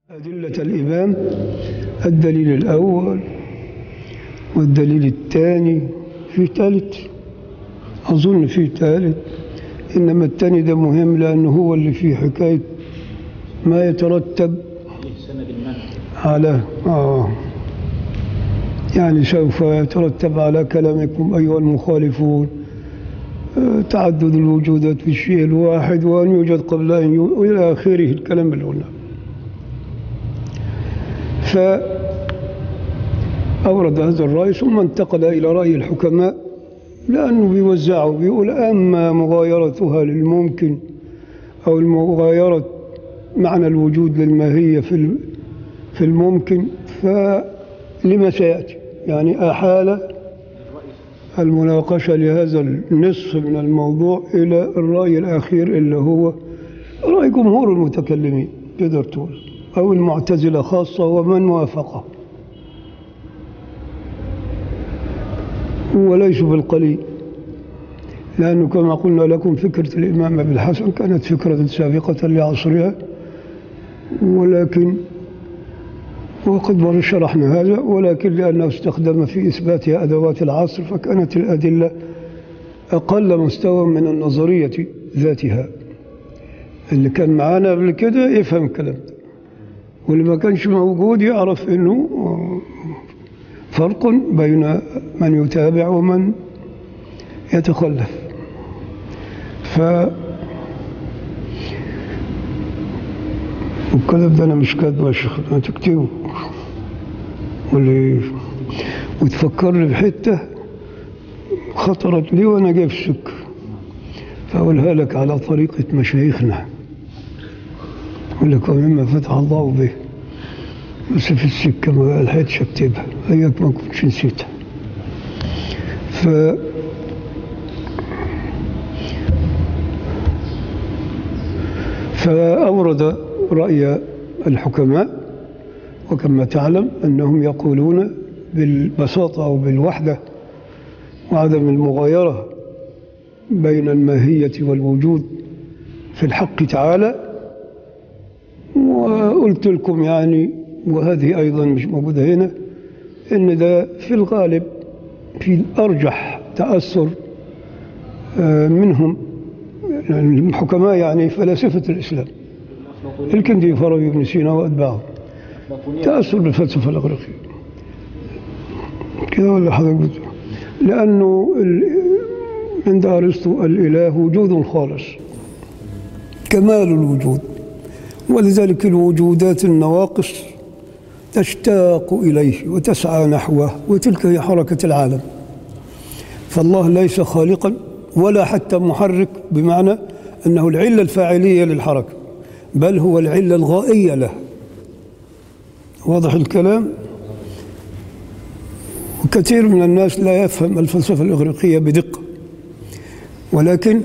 أدلة الإمام الدليل الأول والدليل الثاني في ثالث أظن في ثالث إنما الثاني ده مهم لأنه هو اللي فيه حكاية ما يترتب سند المنع على آه يعني سوف يترتب على كلامكم أيها المخالفون آه، تعدد الوجودات في الشيء الواحد وأن يوجد قبل أن يوجد وإلى آخره الكلام اللي قلناه فأورد هذا الرأي ثم انتقل إلى رأي الحكماء لأنه بيوزعه بيقول أما مغايرتها للممكن أو المغايرة معنى الوجود للماهية في ال- في الممكن فلما سيأتي يعني أحال المناقشة لهذا النصف من الموضوع إلى الرأي الأخير اللي هو رأي جمهور المتكلمين تقدر تقول أو المعتزلة خاصة ومن وافقه وليسوا بالقليل لأنه كما قلنا لكم فكرة الإمام أبي الحسن كانت فكرة سابقة لعصرها ولكن وقد مر شرحنا هذا ولكن لأنه استخدم في إثباتها أدوات العصر فكانت الأدلة أقل مستوى من النظرية ذاتها اللي كان معانا قبل كده يفهم الكلام ده واللي ما كانش موجود يعرف انه فرق بين من يتابع ومن يتخلف ف والكلام ده انا مش كاتبه يا شيخ انا تكتبه واللي وتفكرني بحته خطرت لي وانا جاي في السكه فاقولها لك على طريقه مشايخنا يقول لك ومما فتح الله به بس في السكة ما لحقتش اكتبها هيك ما كنتش نسيتها ف فأورد رأي الحكماء وكما تعلم أنهم يقولون بالبساطة أو بالوحدة وعدم المغايرة بين الماهية والوجود في الحق تعالى وقلت لكم يعني وهذه أيضا مش موجودة هنا إن ده في الغالب في الأرجح تأثر آه، منهم يعني الحكماء يعني فلاسفة الإسلام الكندي وفارابي بن سينا وأتباعه تأثر بالفلسفة الإغريقية كده ولا حضرتك بتقول؟ لأنه ال- عند أرسطو الإله وجود خالص كمال الوجود ولذلك الوجودات النواقص تشتاق إليه وتسعى نحوه وتلك هي حركة العالم فالله ليس خالقا ولا حتى محرك بمعنى أنه العلة الفاعلية للحركة بل هو العلة الغائية له واضح الكلام وكثير من الناس لا يفهم الفلسفة الإغريقية بدقة ولكن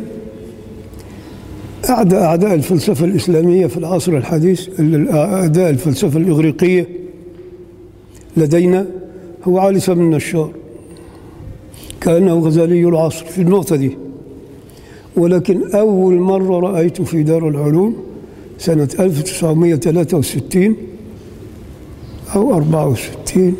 أعدى أعداء الفلسفة الإسلامية في العصر الحديث أعداء الفلسفة الإغريقية لدينا هو علي بن النشار كأنه غزالي العصر في النقطة دي ولكن أول مرة رأيته في دار العلوم سنة 1963 أو 64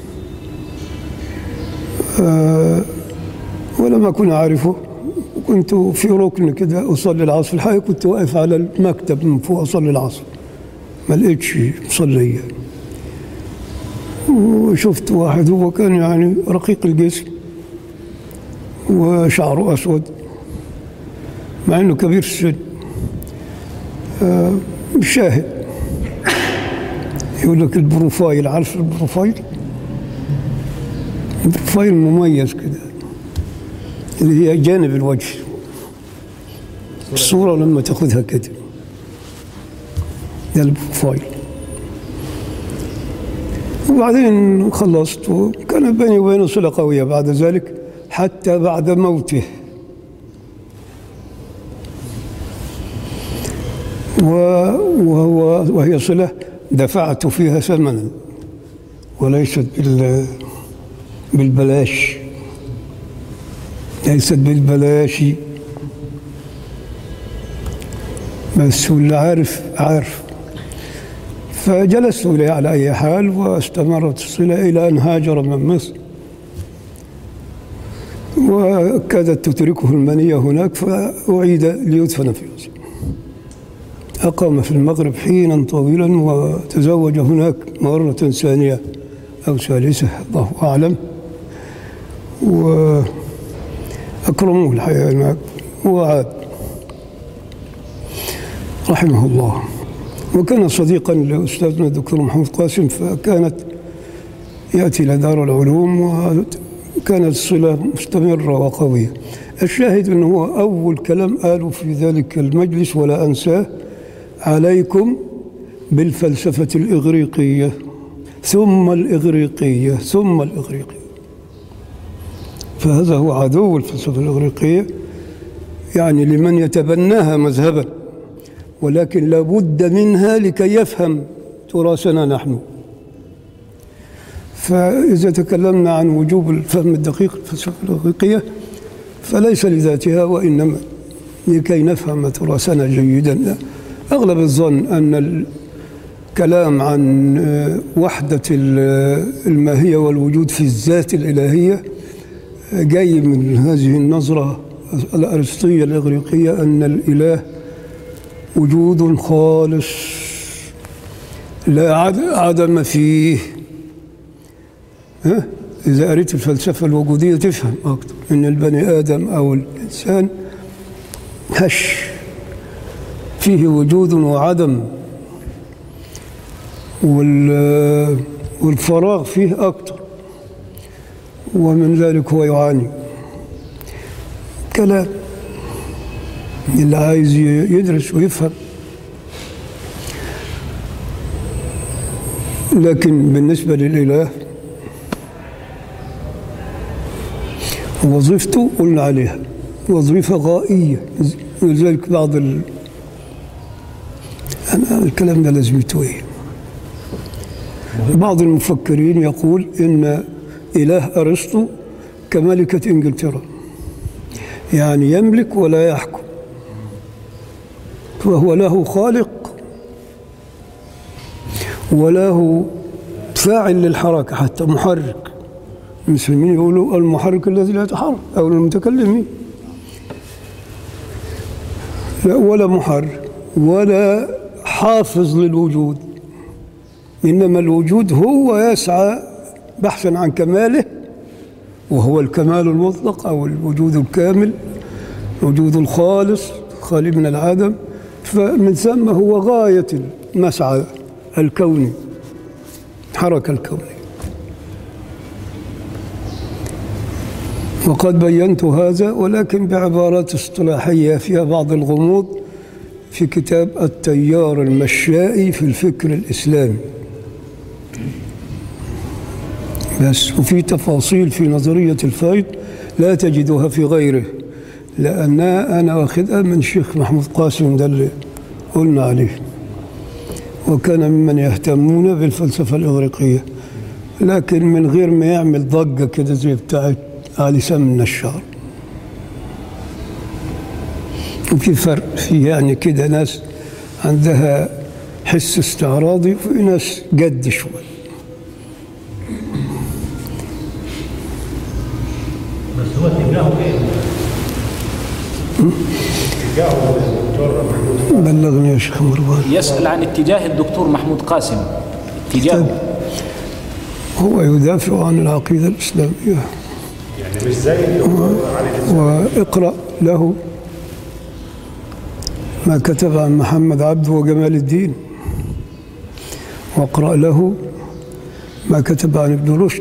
آه ولم أكن أعرفه كنت في ركن كده أصلي العصر الحقيقة كنت واقف على المكتب من فوق أصلي العصر ما لقيتش مصلية وشفت واحد هو كان يعني رقيق الجسم وشعره أسود مع إنه كبير السن آه، شاهد يقول لك البروفايل عارف البروفايل البروفايل مميز كده اللي هي جانب الوجه الصورة لما تاخذها كده ده البروفايل وبعدين خلصت وكان بيني وبينه صلة قوية بعد ذلك حتى بعد موته وهو وهي صلة دفعت فيها ثمنا وليست بال بالبلاش ليست بالبلاش بس واللي عارف عارف فجلست إليه على أي حال واستمرت الصلة إلى أن هاجر من مصر وكادت تتركه المنية هناك فأعيد ليدفن في مصر أقام في المغرب حينا طويلا وتزوج هناك مرة ثانية أو ثالثة الله أعلم وأكرموه الحياة هناك وعاد رحمه الله وكان صديقا لأستاذنا الدكتور محمود قاسم فكانت يأتي إلى دار العلوم وكانت الصلة مستمرة وقوية الشاهد أنه هو أول كلام قاله في ذلك المجلس ولا أنساه عليكم بالفلسفة الإغريقية ثم الإغريقية ثم الإغريقية فهذا هو عدو الفلسفة الإغريقية يعني لمن يتبناها مذهبا ولكن لابد منها لكي يفهم تراثنا نحن فإذا تكلمنا عن وجوب الفهم الدقيق الفلسفة الإغريقية فليس لذاتها وإنما لكي نفهم تراثنا جيدا أغلب الظن أن الكلام عن وحدة الماهية والوجود في الذات الإلهية جاي من هذه النظرة الأرسطية الإغريقية أن الإله وجود خالص لا عدم فيه ها؟ إذا قريت الفلسفة الوجودية تفهم أكثر أن البني آدم أو الإنسان هش فيه وجود وعدم والفراغ فيه أكثر ومن ذلك هو يعاني كلام اللي عايز يدرس ويفهم لكن بالنسبة للإله وظيفته قلنا عليها وظيفة غائية ولذلك بعض ال... أنا الكلام ده لازم يتويه بعض المفكرين يقول إن إله أرسطو كملكة إنجلترا يعني يملك ولا يحكم فهو له خالق وله فاعل للحركة حتى محرك المسلمين يقولوا المحرك الذي لا يتحرك أو المتكلمين لا ولا محرك ولا حافظ للوجود إنما الوجود هو يسعى بحثا عن كماله وهو الكمال المطلق أو الوجود الكامل الوجود الخالص خالي من العدم فمن ثم هو غاية المسعى الكوني حركة الكوني وقد بينت هذا ولكن بعبارات اصطلاحية فيها بعض الغموض في كتاب التيار المشائي في الفكر الإسلامي بس وفي تفاصيل في نظرية الفيض لا تجدها في غيره لأنها أنا واخدها من الشيخ محمود قاسم ده اللي قلنا عليه وكان ممن يهتمون بالفلسفة الإغريقية لكن من غير ما يعمل ضجة كده زي بتاعت علي سام النشار وفي فرق في يعني كده ناس عندها حس استعراضي وفي ناس جد شوي بس هو اتجاهه ايه؟ اتجاهه الدكتور محمود بلغني يا شيخ مروان يسأل عن اتجاه الدكتور محمود قاسم اتجاهه هو يدافع عن العقيدة الإسلامية يعني مش زي الدكتور علي واقرأ له ما كتب عن محمد عبده وجمال الدين واقرأ له ما كتب عن ابن رشد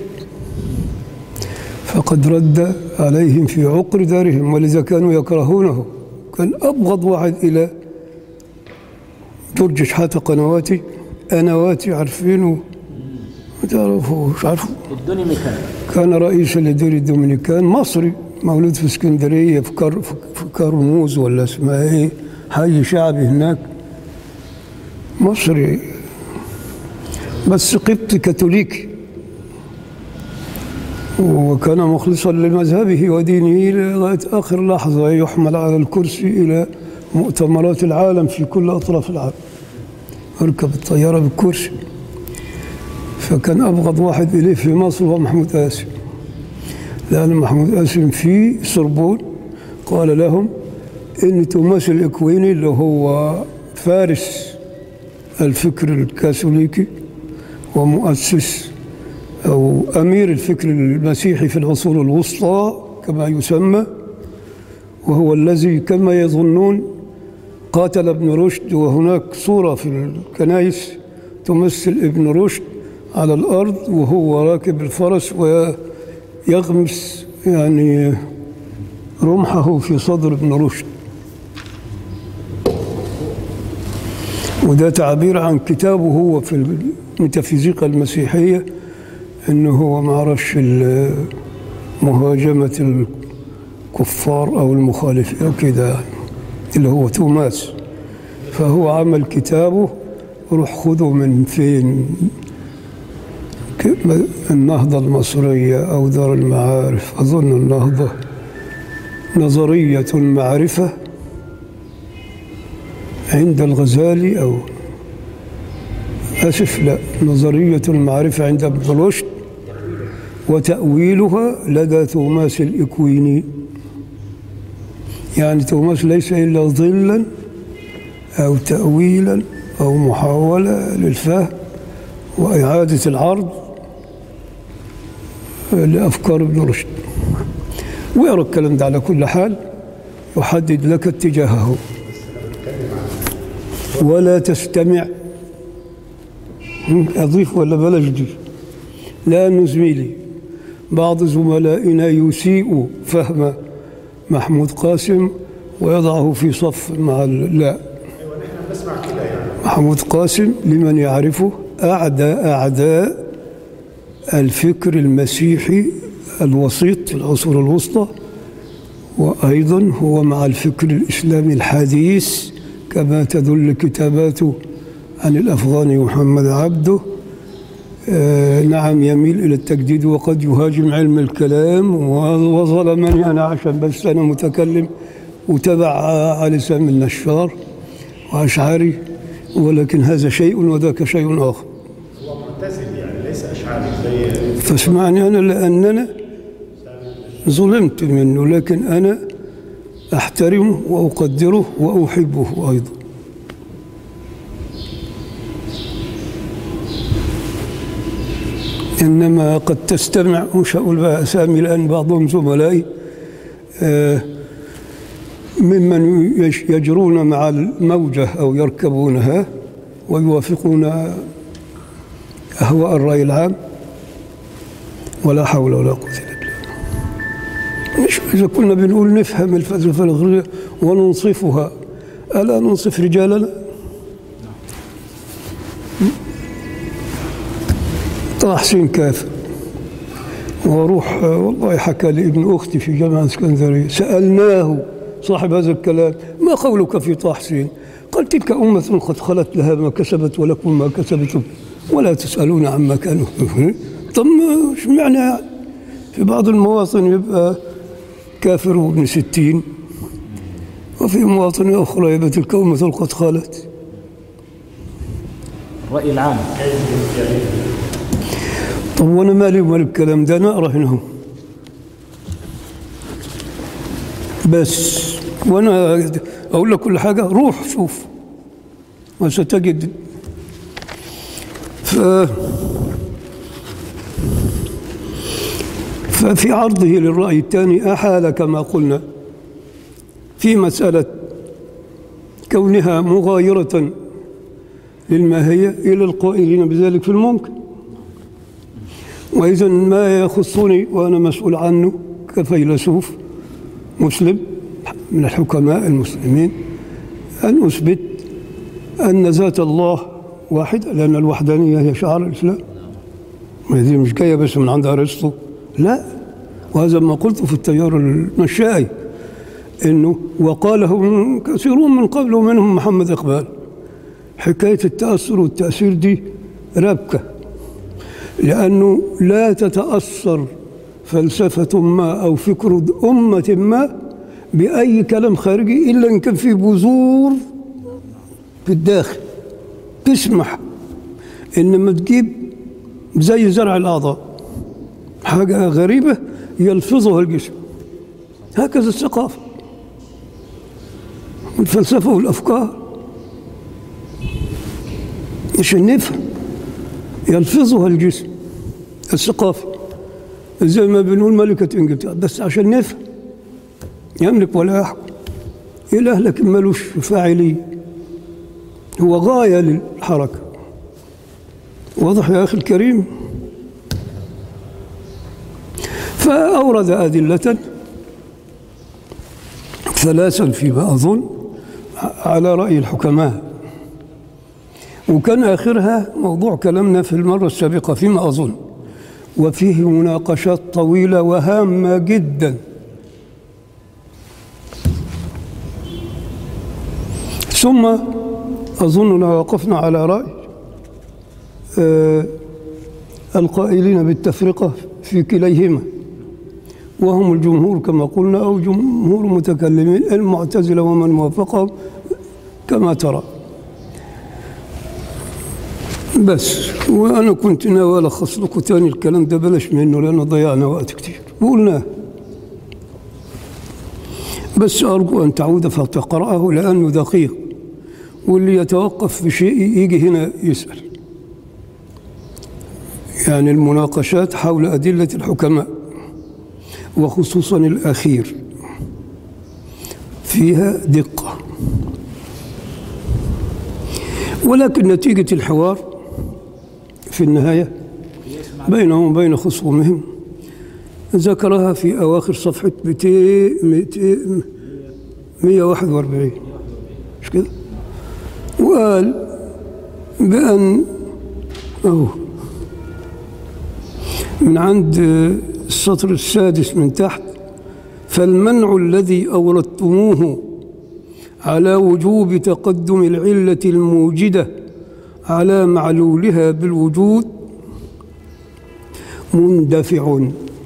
فقد رد عليهم في عقر دارهم ولذا كانوا يكرهونه كان أبغض واحد إلى جورج شحاتة قنواتي أنواتي عارفينه ما تعرفوش عارفه الدنيا ميكانيك كان رئيس لدور الدومينيكان مصري مولود في اسكندريه في كر في كرموز ولا اسمها ايه حي شعبي هناك مصري بس قبطي كاثوليكي وكان مخلصا لمذهبه ودينه لغايه اخر لحظه يحمل على الكرسي الى مؤتمرات العالم في كل اطراف العالم اركب الطيارة بالكرسي فكان أبغض واحد إليه في مصر هو محمود قاسم لأن محمود قاسم في سربون قال لهم إن توماس الإكويني اللي هو فارس الفكر الكاثوليكي ومؤسس أو أمير الفكر المسيحي في العصور الوسطى كما يسمى وهو الذي كما يظنون قاتل ابن رشد وهناك صورة في الكنائس تمثل ابن رشد على الأرض وهو راكب الفرس ويغمس يعني رمحه في صدر ابن رشد وده تعبير عن كتابه هو في الميتافيزيقا المسيحية انه هو ما عرفش ال- مهاجمة الكفار او المخالفين او كده يعني اللي هو توماس فهو عمل كتابه روح خذه من فين ك- النهضة المصرية أو دار المعارف أظن النهضة نظرية المعرفة عند الغزالي أو أسف لا نظرية المعرفة عند ابن رشد وتأويلها لدى توماس الإكويني يعني توماس ليس إلا ظلا أو تأويلا أو محاولة للفهم وإعادة العرض لأفكار ابن رشد ويرى الكلام ده على كل حال يحدد لك اتجاهه ولا تستمع أضيف ولا بلاش دي لأنه زميلي بعض زملائنا يسيء فهم محمود قاسم ويضعه في صف مع ال- لا محمود قاسم لمن يعرفه أعدى أعداء الفكر المسيحي الوسيط في العصور الوسطى وأيضا هو مع الفكر الإسلامي الحديث كما تدل كتاباته عن الأفغاني محمد عبده آه نعم يميل إلى التجديد وقد يهاجم علم الكلام و- وظلمني أنا عشان بس أنا متكلم وتبع علي سامي النشار وأشعري ولكن هذا شيء وذاك شيء آخر هو معتزل يعني ليس اشعري زي فاسمعني أنا لأننا ظلمت منه لكن أنا أحترمه وأقدره وأحبه أيضا إنما قد تستمع مش هقول بقى أسامي لأن بعضهم زملائي آه، ممن يش- يجرون مع الموجة أو يركبونها ويوافقون أهواء الرأي العام ولا حول ولا قوة إلا بالله مش إذا كنا بنقول نفهم الفلسفة الغربية وننصفها ألا ننصف رجالنا طه حسين كافر واروح والله حكى لي ابن اختي في جامعه اسكندريه سالناه صاحب هذا الكلام ما قولك في طه حسين؟ قال تلك امه قد خلت لها ما كسبت ولكم ما كسبتم ولا تسالون عما كانوا طب ما ايش معنى يعني؟ في بعض المواطن يبقى كافر وابن ستين وفي مواطن اخرى يبقى تلك امه قد خلت الرأي العام طب وانا مالي ومال الكلام ده انا اقرا هنا اهو بس وانا اقول لك كل حاجه روح شوف وستجد ف ففي عرضه للرأي الثاني أحال كما قلنا في مسألة كونها مغايرة للماهية إلى القائلين بذلك في الممكن وإذا ما يخصني وأنا مسؤول عنه كفيلسوف مسلم من الحكماء المسلمين أن أثبت أن ذات الله واحدة لأن الوحدانية هي شعار الإسلام وهذه مش جاية بس من عند أرسطو لا وهذا ما قلته في التيار المشائي انه وقاله من- كثيرون من قبل ومنهم محمد اقبال حكايه التاثر والتاثير دي ربكه لانه لا تتاثر فلسفه ما او فكر امه ما باي كلام خارجي الا ان كان في بذور في الداخل تسمح إنما تجيب زي زرع الأعضاء حاجة غريبة يلفظها الجسم هكذا الثقافة والفلسفة والأفكار عشان نفهم يلفظها الجسم الثقافة زي ما بنقول ملكة إنجلترا بس عشان نفهم يملك ولا يحكم إله لكن ملوش فاعلية هو غاية للحركة واضح يا أخي الكريم فأورد أدلة ثلاثا فيما أظن على رأي الحكماء وكان آخرها موضوع كلامنا في المرة السابقة فيما أظن وفيه مناقشات طويلة وهامة جدا ثم أظننا وقفنا على رأي آه، القائلين بالتفرقة في كليهما وهم الجمهور كما قلنا أو جمهور المتكلمين المعتزلة ومن وافقهم كما ترى بس وأنا كنت ناوي ألخص لكم تاني الكلام ده بلاش منه لأنه ضيعنا وقت كتير وقلناه بس أرجو أن تعود فتقرأه لأنه دقيق واللي يتوقف في شيء يجي هنا يسأل يعني المناقشات حول أدلة الحكماء وخصوصا الأخير فيها دقة ولكن نتيجة الحوار في النهاية بينهم وبين خصومهم ذكرها في أواخر صفحة 200 200 141 مش كده؟ وقال بأن أهو من عند السطر السادس من تحت فالمنع الذي أوردتموه على وجوب تقدم العلة الموجدة على معلولها بالوجود مندفع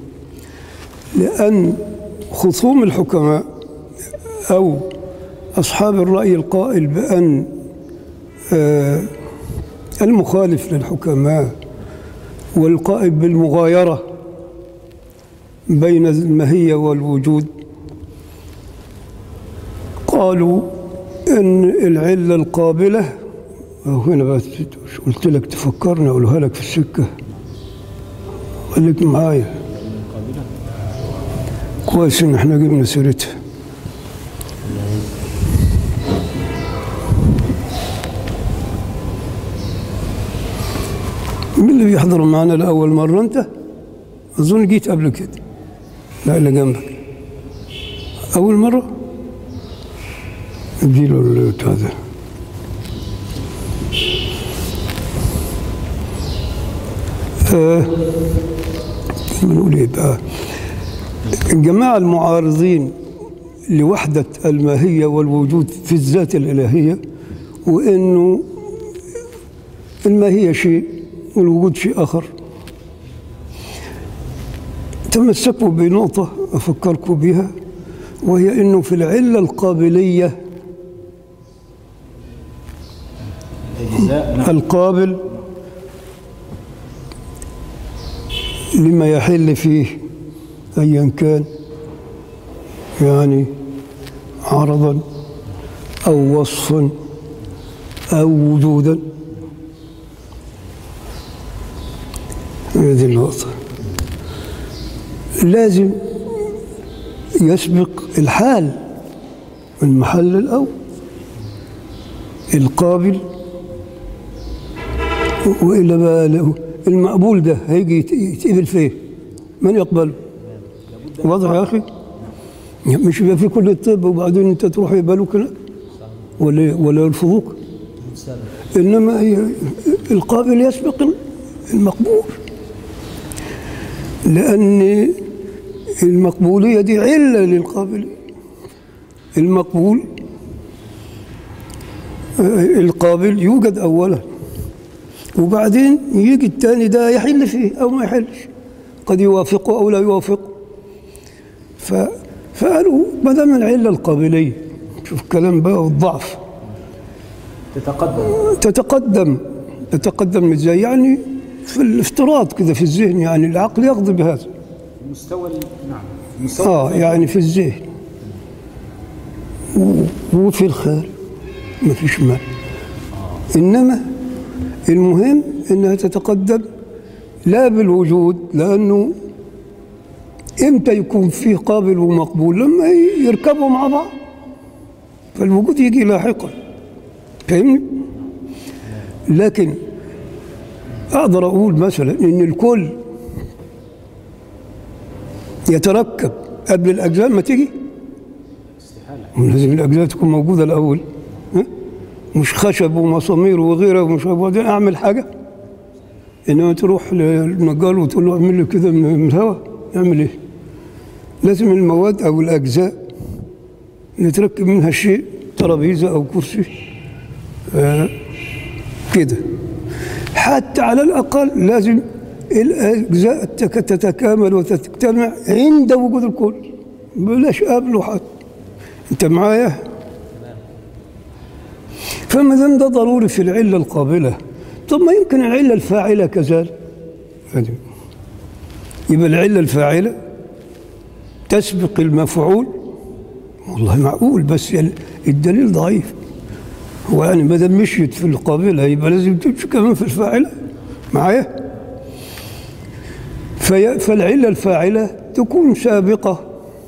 لأن خصوم الحكماء أو أصحاب الرأي القائل بأن آه، المخالف للحكماء والقائل بالمغايرة بين المهية والوجود قالوا إن العلة القابلة أو هنا بس قلت لك تفكرني أقولها لك في السكة خليك معايا كويس إن إحنا جبنا سيرتها مين اللي بيحضر معنا لأول مرة أنت؟ أظن جيت قبل كده لا اللي جنبك أول مرة؟ اديله البتاع ده آه، بنقول ايه بقى الجماعة المعارضين لوحدة الماهية والوجود في الذات الإلهية وإنه الماهية شيء والوجود شيء آخر تمسكوا بنقطة أفكركم بها وهي أنه في العلة القابلية الأجزاء نعم. القابل لما يحل فيه أيا كان يعني عرضا أو وصفا أو وجودا هذه النقطة لازم يسبق الحال المحل الأول القابل وإلا بقى له المقبول ده هيجي يت- يتقبل فين؟ من يقبله؟ واضح يا أخي؟ مش يبقى في كل الطب وبعدين أنت تروح يقبلوك هناك ولا ولا يرفضوك إنما هي القابل يسبق المقبول لأن المقبولية دي علة للقابلية المقبول آه، القابل يوجد أولا وبعدين يجي الثاني ده يحل فيه أو ما يحلش قد يوافقه أو لا يوافقه ف... فقالوا ما دام العلة القابلية شوف الكلام بقى والضعف تتقدم تتقدم تتقدم ازاي يعني في الافتراض كذا في الذهن يعني العقل يقضي بهذا مستوى ال- نعم مستوى اه يعني في الذهن و- وفي الخير ما فيش مال انما المهم انها تتقدم لا بالوجود لانه امتى يكون فيه قابل ومقبول لما يركبوا مع بعض فالوجود يجي لاحقا فاهمني لكن اقدر اقول مثلا ان الكل يتركب قبل الاجزاء ما تيجي استحالة لازم الاجزاء تكون موجوده الاول ها؟ مش خشب ومسامير وغيره ومش وبعدين اعمل حاجه انما تروح للنجار وتقول له اعمل لي كده من من الهواء يعمل ايه؟ لازم المواد او الاجزاء نتركب منها شيء ترابيزه او كرسي آه كده حتى على الاقل لازم الاجزاء تك- تتكامل وتجتمع عند وجود الكل بلاش قبله حتى انت معايا فما دام ده ضروري في العله القابله طب ما يمكن العله الفاعله كذلك هذه. يبقى العله الفاعله تسبق المفعول والله معقول بس ال- الدليل ضعيف هو يعني ما دام مشيت في القابله يبقى لازم تمشي كمان في الفاعله معايا في فالعله الفاعله تكون سابقه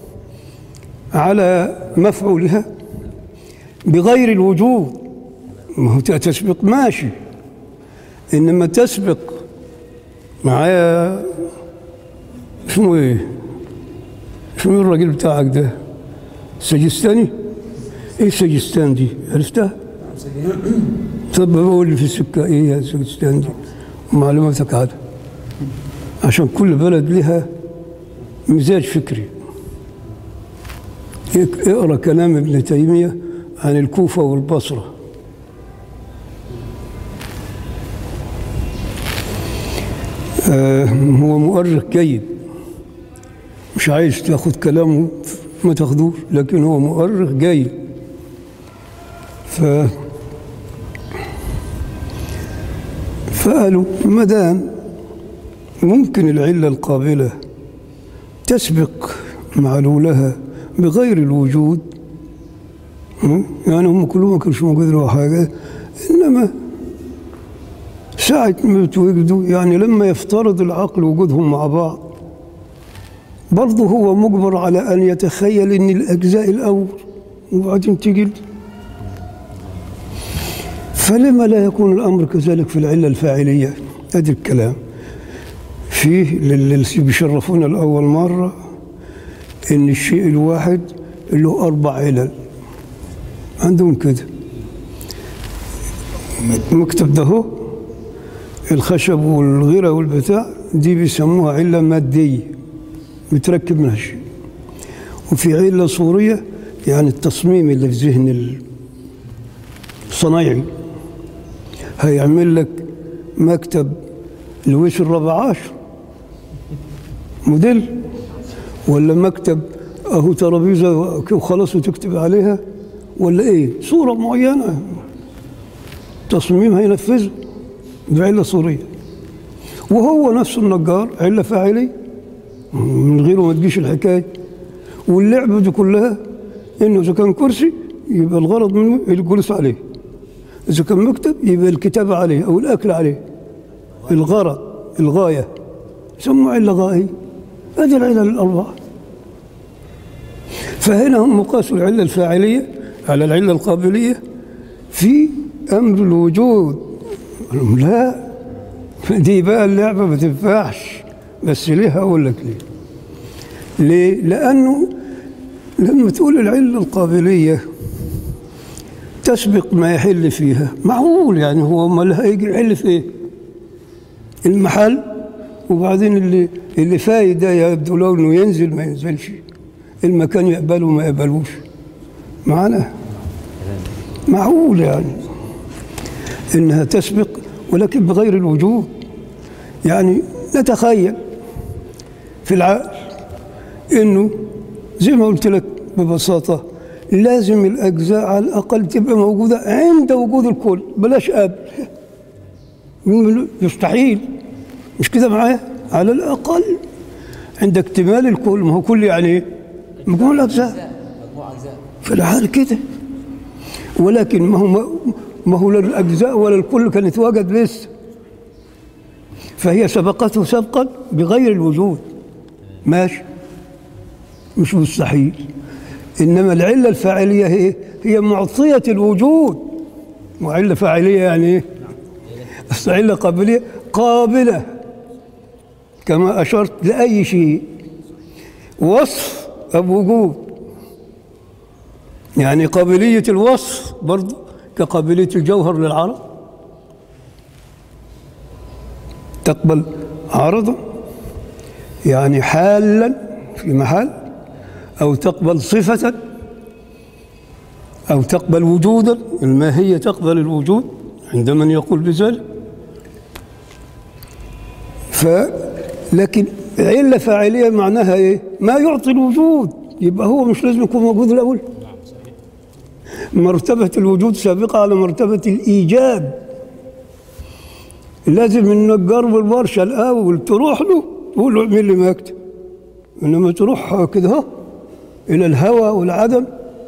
على مفعولها بغير الوجود ما هو تسبق ماشي انما تسبق معايا اسمه ايه شنو الراجل بتاعك ده سجستاني ايه سجستان دي عرفتها طب بقول لي في السكه ايه يا سجستان دي معلوماتك هذا عشان كل بلد لها مزاج فكري اقرا كلام ابن تيميه عن الكوفه والبصره آه هو مؤرخ جيد مش عايز تاخد كلامه ما تاخدوش لكن هو مؤرخ جيد ف فقالوا ما دام ممكن العله القابله تسبق معلولها بغير الوجود م? يعني هم كلهم ما كانش موجود له حاجه انما ساعة ما يتوجدوا يعني لما يفترض العقل وجودهم مع بعض برضه هو مجبر على أن يتخيل أن الأجزاء الأول وبعدين تجي ال- فلما لا يكون الأمر كذلك في العلة الفاعلية هذا الكلام فيه للي بيشرفونا الأول مرة إن الشيء الواحد له أربع علل عندهم كده المكتب ده هو الخشب والغيرة والبتاع دي بيسموها علة مادية بتركب منها شيء وفي علة صورية يعني التصميم اللي في ذهن الصنايعي هيعمل لك مكتب لويس الرابع عشر موديل ولا مكتب اهو ترابيزه وخلاص وتكتب عليها ولا ايه صوره معينه تصميم هينفذه بعله صوريه وهو نفس النجار عله فاعليه من غيره ما تجيش الحكايه واللعبه دي كلها انه اذا كان كرسي يبقى الغرض منه الجلوس عليه اذا كان مكتب يبقى الكتابه عليه او الاكل عليه الغرض الغايه يسموها عله غائيه هذه العلل الاربعه فهنا هم قاسوا العله الفاعليه على العله القابليه في امر الوجود لا دي بقى اللعبه ما تنفعش بس ليه هقول لك ليه ليه لانه لما تقول العله القابليه تسبق ما يحل فيها معقول يعني هو امال هيجي يحل في ايه المحل وبعدين اللي اللي فايد ده يبدو له انه ينزل ما ينزلش المكان يقبله ما يقبلوش معنا معقول يعني انها تسبق ولكن بغير الوجود يعني نتخيل في العقل انه زي ما قلت لك ببساطه لازم الأجزاء على الأقل تبقى موجودة عند وجود الكل بلاش قبل يستحيل مش كده معايا على الأقل عند اكتمال الكل ما هو كل يعني إيه؟ مجموع الأجزاء في الحال كده ولكن ما هو ما هو لا الأجزاء ولا الكل كان يتواجد لسه فهي سبقته سبقا بغير الوجود ماشي مش مستحيل إنما العلة الفاعلية هي هي معطية الوجود وعلة فاعلية يعني إيه؟ أصل علة قابلية قابلة كما أشرت لأي شيء وصف أو وجود يعني قابلية الوصف برضه كقابلية الجوهر للعرض تقبل عرضا يعني حالا في محل أو تقبل صفة أو تقبل وجودا الماهية تقبل الوجود عند من يقول بذلك ف لكن علة فاعلية معناها إيه؟ ما يعطي الوجود يبقى هو مش لازم يكون موجود الأول مرتبة الوجود سابقة على مرتبة الإيجاد لازم النجار بالورشة الأول تروح له تقول له اعمل لي مكتب إنما تروح كده اهو إلى الهوى والعدم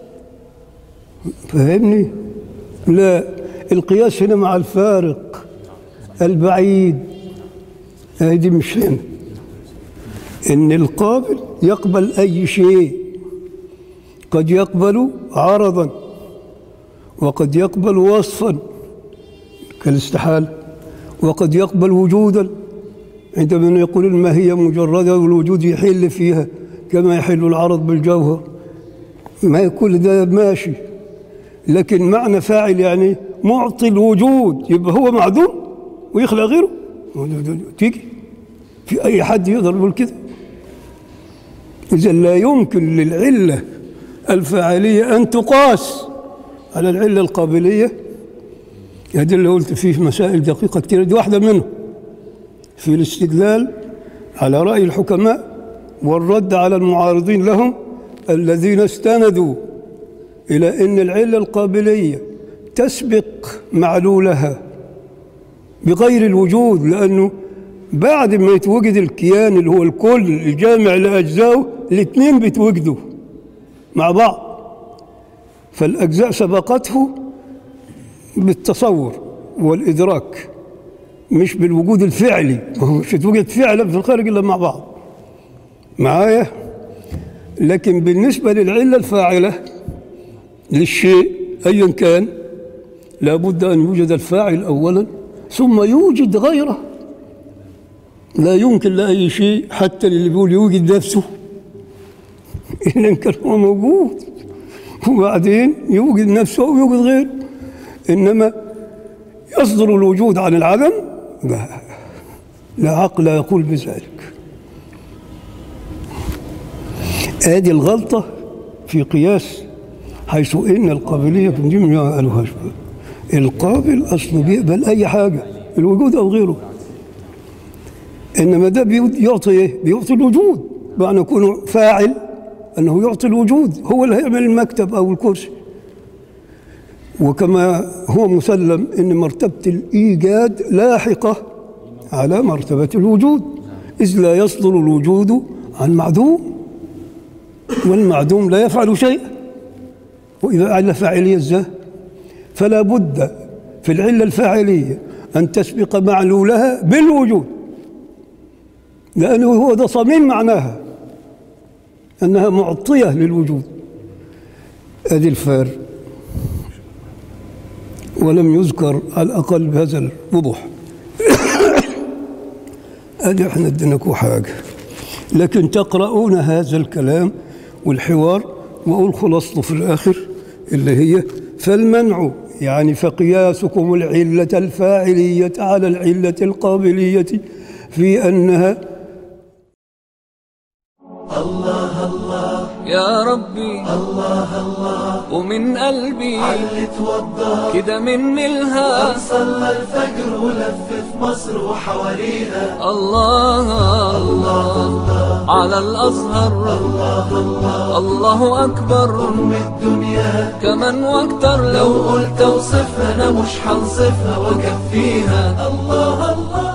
فاهمني؟ لا القياس هنا مع الفارق البعيد هذه مش هنا إن القابل يقبل أي شيء قد يقبل عرضا وقد يقبل وصفا كالاستحالة وقد يقبل وجودا عندما يقول الماهية مجردة والوجود يحل فيها كما يحل العرض بالجوهر ما كل ده ماشي لكن معنى فاعل يعني معطي الوجود يبقى هو معدوم ويخلق غيره تيجي في أي حد يقدر يقول كده إذا لا يمكن للعلة الفاعلية أن تقاس على العلة القابلية هذه اللي قلت فيه مسائل دقيقة كثيرة دي واحدة منهم في الاستدلال على رأي الحكماء والرد على المعارضين لهم الذين استندوا إلى أن العلة القابلية تسبق معلولها بغير الوجود لأنه بعد ما يتوجد الكيان اللي هو الكل الجامع لأجزائه الاثنين بيتوجدوا مع بعض فالأجزاء سبقته بالتصور والإدراك مش بالوجود الفعلي ما هو مش يتوجد فعلا في الخارج إلا مع بعض معايا لكن بالنسبة للعلة الفاعلة للشيء أيا كان لابد أن يوجد الفاعل أولا ثم يوجد غيره لا يمكن لأي شيء حتى اللي بيقول يوجد نفسه إلا إن كان هو موجود وبعدين يوجد نفسه ويوجد غيره إنما يصدر الوجود عن العدم لا لا عقل يقول بذلك هذه الغلطة في قياس حيث إن القابلية في دي ما قالوهاش القابل أصله بيقبل أي حاجة الوجود أو غيره إنما ده بيعطي إيه؟ بيعطي الوجود بأن يكون فاعل أنه يعطي الوجود هو اللي هيعمل المكتب أو الكرسي وكما هو مسلم أن مرتبة الإيجاد لاحقة على مرتبة الوجود إذ لا يصدر الوجود عن معدوم والمعدوم لا يفعل شيئا وإذا علة فاعلية ازاي فلا بد في العلة الفاعلية أن تسبق معلولها بالوجود لأنه هو ده صميم معناها أنها معطية للوجود هذه الفارق ولم يذكر على الأقل بهذا الوضوح أدي احنا اديناكم حاجة لكن تقرؤون هذا الكلام والحوار وأقول خلاصته في الآخر اللي هي فالمنع يعني فقياسكم العلة الفاعلية على العلة القابلية في أنها يا ربي الله الله ومن قلبي علي توضى كده مني الها صلى الفجر ولف في مصر وحواليها الله الله على الأزهر الله الله الله أكبر أم الدنيا كمن واكتر لو قلت اوصفها أنا مش حنصفها وكفيها الله الله